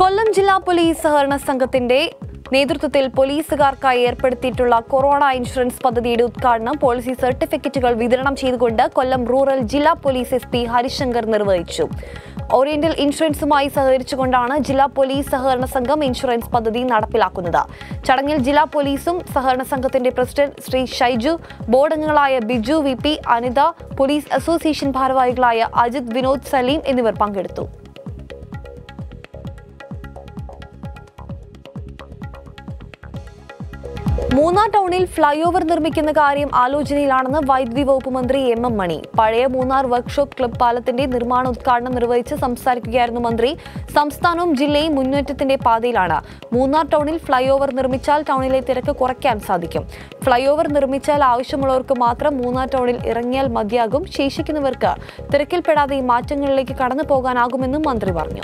കൊല്ലം ജില്ലാ പോലീസ് സഹകരണ സംഘത്തിന്റെ നേതൃത്വത്തിൽ പോലീസുകാർക്കായി ഏർപ്പെടുത്തിയിട്ടുള്ള കൊറോണ ഇൻഷുറൻസ് പദ്ധതിയുടെ ഉദ്ഘാടനം പോളിസി സർട്ടിഫിക്കറ്റുകൾ വിതരണം ചെയ്തുകൊണ്ട് കൊല്ലം റൂറൽ ജില്ലാ പോലീസ് എസ് പി ഹരിശങ്കർ നിർവഹിച്ചു ഓറിയന്റൽ ഇൻഷുറൻസുമായി സഹകരിച്ചുകൊണ്ടാണ് ജില്ലാ പോലീസ് സഹകരണ സംഘം ഇൻഷുറൻസ് പദ്ധതി നടപ്പിലാക്കുന്നത് ചടങ്ങിൽ ജില്ലാ പോലീസും സഹകരണ സംഘത്തിന്റെ പ്രസിഡന്റ് ശ്രീ ഷൈജു ബോർഡ് അംഗങ്ങളായ Biju V P Anitha police association ഭാരവാഹികളായ അജിത് വിനോദ് സലീം എന്നിവർ പങ്കെടുത്തു മൂന്നാർ ടൗണിൽ ഫ്ലൈ ഓവർ നിർമ്മിക്കുന്ന കാര്യം ആലോചനയിലാണെന്ന് വൈദ്യുതി വകുപ്പ് മന്ത്രി എം എം മണി പഴയ മൂന്നാർ വർക്ക്ഷോപ്പ് ക്ലബ് പാലത്തിന്റെ നിർമ്മാണ ഉദ്ഘാടനം നിർവഹിച്ച് സംസാരിക്കുകയായിരുന്നു മന്ത്രി സംസ്ഥാനവും ജില്ലയും മുന്നേറ്റത്തിന്റെ പാതയിലാണ് മൂന്നാർ ടൗണിൽ ഫ്ലൈ ഓവർ നിർമ്മിച്ചാൽ ടൗണിലെ തിരക്ക് കുറയ്ക്കാൻ സാധിക്കും ഫ്ലൈ ഓവർ നിർമ്മിച്ചാൽ ആവശ്യമുള്ളവർക്ക് മാത്രം മൂന്നാർ ടൗണിൽ ഇറങ്ങിയാൽ മതിയാകും ശേഷിക്കുന്നവർക്ക് തിരക്കിൽപ്പെടാതെ ഈ മാറ്റങ്ങളിലേക്ക് കടന്നു പോകാനാകുമെന്നും മന്ത്രി പറഞ്ഞു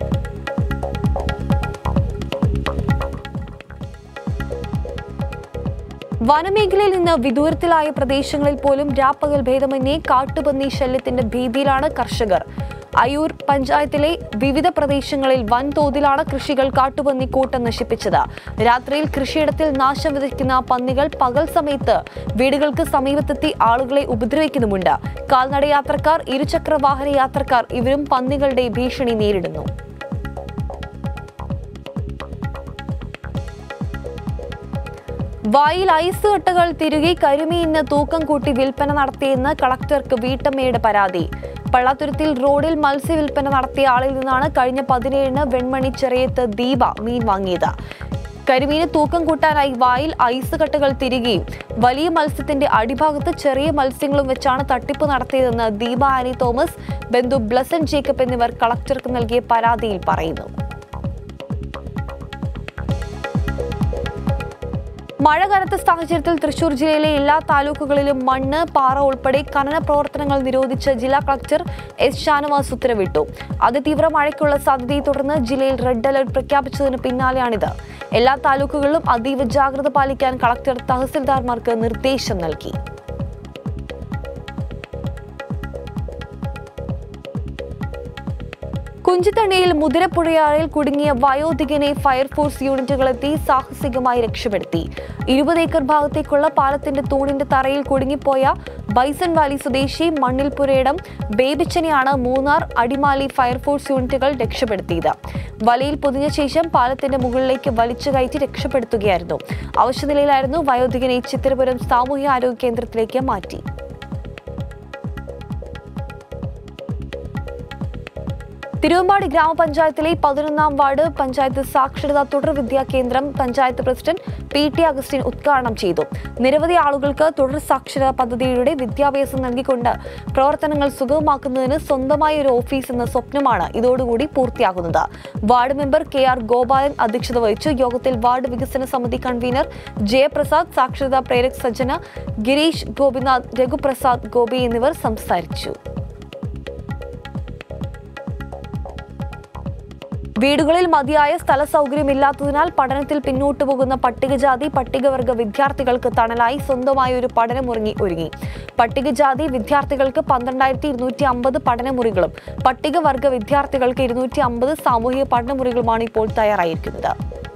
വനമേഖലയിൽ നിന്ന് വിദൂരത്തിലായ പ്രദേശങ്ങളിൽ പോലും രാപ്പകൽ ഭേദമന്യേ കാട്ടുപന്നി ശല്യത്തിന്റെ ഭീതിയിലാണ് കർഷകർ അയൂർ പഞ്ചായത്തിലെ വിവിധ പ്രദേശങ്ങളിൽ വൻതോതിലാണ് കൃഷികൾ കാട്ടുപന്നി കൂട്ടം നശിപ്പിച്ചത് രാത്രിയിൽ കൃഷിയിടത്തിൽ നാശം വിതയ്ക്കുന്ന പന്നികൾ പകൽ സമയത്ത് വീടുകൾക്ക് സമീപത്തെത്തി ആളുകളെ ഉപദ്രവിക്കുന്നുമുണ്ട് കാൽനട യാത്രക്കാർ ഇരുചക്ര വാഹന യാത്രക്കാർ ഇവരും പന്നികളുടെ ഭീഷണി നേരിടുന്നു വായിൽ ഐസ് കട്ടകൾ തിരുകി കരിമീനിന് തൂക്കം കൂട്ടി വിൽപ്പന നടത്തിയെന്ന് കളക്ടർക്ക് വീട്ടമ്മയുടെ പരാതി പള്ളാത്തുരുത്തിൽ റോഡിൽ മത്സ്യ വിൽപ്പന നടത്തിയ ആളിൽ നിന്നാണ് കഴിഞ്ഞ പതിനേഴിന് വെൺമണി ചെറിയത്ത് ദീപ മീൻ വാങ്ങിയത് കരിമീന് തൂക്കം കൂട്ടാനായി വായിൽ ഐസ് കട്ടകൾ തിരികെയും വലിയ മത്സ്യത്തിന്റെ അടിഭാഗത്ത് ചെറിയ മത്സ്യങ്ങളും വെച്ചാണ് തട്ടിപ്പ് നടത്തിയതെന്ന് ദീപ ആനി തോമസ് ബന്ധു ബ്ലസൻ ജേക്കബ് എന്നിവർ കളക്ടർക്ക് നൽകിയ പരാതിയിൽ പറയുന്നു മഴ കനത്ത സാഹചര്യത്തിൽ തൃശൂർ ജില്ലയിലെ എല്ലാ താലൂക്കുകളിലും മണ്ണ് പാറ ഉൾപ്പെടെ ഖനന പ്രവർത്തനങ്ങൾ നിരോധിച്ച് ജില്ലാ കളക്ടർ എസ് ഷാനവാസ് ഉത്തരവിട്ടു അതിതീവ്ര മഴയ്ക്കുള്ള സാധ്യതയെ തുടർന്ന് ജില്ലയിൽ റെഡ് അലർട്ട് പ്രഖ്യാപിച്ചതിന് പിന്നാലെയാണിത് എല്ലാ താലൂക്കുകളിലും അതീവ ജാഗ്രത പാലിക്കാൻ കളക്ടർ തഹസിൽദാർമാർക്ക് നിർദ്ദേശം നൽകി കുഞ്ചിത്തണ്ണിയിൽ മുതിരപ്പുഴയാറിൽ കുടുങ്ങിയ വയോധികനെ ഫയർഫോഴ്സ് യൂണിറ്റുകളെത്തി സാഹസികമായി രക്ഷപ്പെടുത്തി ഇരുപത് ഏക്കർ ഭാഗത്തേക്കുള്ള പാലത്തിന്റെ തൂണിന്റെ തറയിൽ കുടുങ്ങിപ്പോയ ബൈസൺ വാലി സ്വദേശി മണ്ണിൽ പുരയിടം ബേബിച്ചനെയാണ് മൂന്നാർ അടിമാലി ഫയർഫോഴ്സ് യൂണിറ്റുകൾ രക്ഷപ്പെടുത്തിയത് വലയിൽ പൊതിഞ്ഞ ശേഷം പാലത്തിന്റെ മുകളിലേക്ക് വലിച്ചു കയറ്റി രക്ഷപ്പെടുത്തുകയായിരുന്നു അവശനിലയിലായിരുന്നു വയോധികനെ ചിത്തിരപുരം സാമൂഹ്യ ആരോഗ്യ കേന്ദ്രത്തിലേക്ക് മാറ്റി തിരുവമ്പാടി ഗ്രാമപഞ്ചായത്തിലെ പതിനൊന്നാം വാർഡ് പഞ്ചായത്ത് സാക്ഷരതാ തുടർ വിദ്യാ കേന്ദ്രം panchayat president P T Augustine ഉദ്ഘാടനം ചെയ്തു നിരവധി ആളുകൾക്ക് തുടർ സാക്ഷരതാ പദ്ധതിയിലൂടെ വിദ്യാഭ്യാസം നൽകിക്കൊണ്ട് പ്രവർത്തനങ്ങൾ സുഗമമാക്കുന്നതിന് സ്വന്തമായ ഒരു ഓഫീസ് എന്ന സ്വപ്നമാണ് ഇതോടുകൂടി പൂർത്തിയാകുന്നത് ward member K R Gopalan അധ്യക്ഷത വഹിച്ചു യോഗത്തിൽ വാർഡ് വികസന സമിതി കൺവീനർ ജയപ്രസാദ് സാക്ഷരതാ പ്രേരക് സജ്ജന ഗിരീഷ് ഗോപിനാഥ് രഘുപ്രസാദ് ഗോപി എന്നിവർ സംസാരിച്ചു വീടുകളിൽ മതിയായ സ്ഥല സൗകര്യമില്ലാത്തതിനാൽ പഠനത്തിൽ പിന്നോട്ടു പോകുന്ന പട്ടികജാതി പട്ടികവർഗ വിദ്യാർത്ഥികൾക്ക് തണലായി സ്വന്തമായ ഒരു പഠനമുറങ്ങി ഒരുങ്ങി പട്ടികജാതി വിദ്യാർത്ഥികൾക്ക് പന്ത്രണ്ടായിരത്തി ഇരുന്നൂറ്റി അമ്പത് പഠനമുറികളും പട്ടികവർഗ വിദ്യാർത്ഥികൾക്ക് ഇരുന്നൂറ്റി അമ്പത് സാമൂഹിക പഠനമുറികളുമാണ് ഇപ്പോൾ തയ്യാറായിരിക്കുന്നത്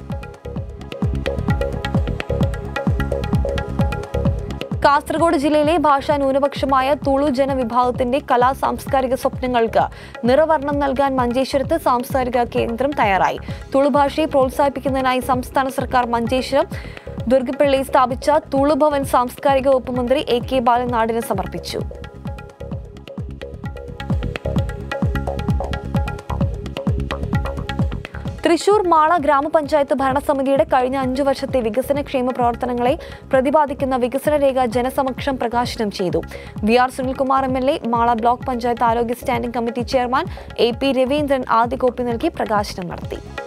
കാസർഗോഡ് ജില്ലയിലെ ഭാഷാ ന്യൂനപക്ഷമായ തുളു ജനവിഭാഗത്തിന്റെ കലാ സാംസ്കാരിക സ്വപ്നങ്ങൾക്ക് നിറവർണ്ണം നൽകാൻ മഞ്ചേശ്വരത്ത് സാംസ്കാരിക കേന്ദ്രം തയ്യാറായി തുളു ഭാഷയെ പ്രോത്സാഹിപ്പിക്കുന്നതിനായി സംസ്ഥാന സർക്കാർ മഞ്ചേശ്വരം ദുർഗപ്പള്ളി സ്ഥാപിച്ച തുളുഭവൻ സാംസ്കാരിക വകുപ്പ് മന്ത്രി എ കെ ബാലൻ നാടിന് സമർപ്പിച്ചു തൃശൂർ മാള ഗ്രാമപഞ്ചായത്ത് ഭരണസമിതിയുടെ കഴിഞ്ഞ അഞ്ചു വർഷത്തെ വികസന ക്ഷേമ പ്രവർത്തനങ്ങളെ പ്രതിപാദിക്കുന്ന വികസന രേഖ ജനസമക്ഷം പ്രകാശനം ചെയ്തു V R Sunilkumar M L A Mala block panchayat ആരോഗ്യ standing committee chairman A P Raveendran ആദ്യ കോപ്പി നൽകി പ്രകാശനം നടത്തി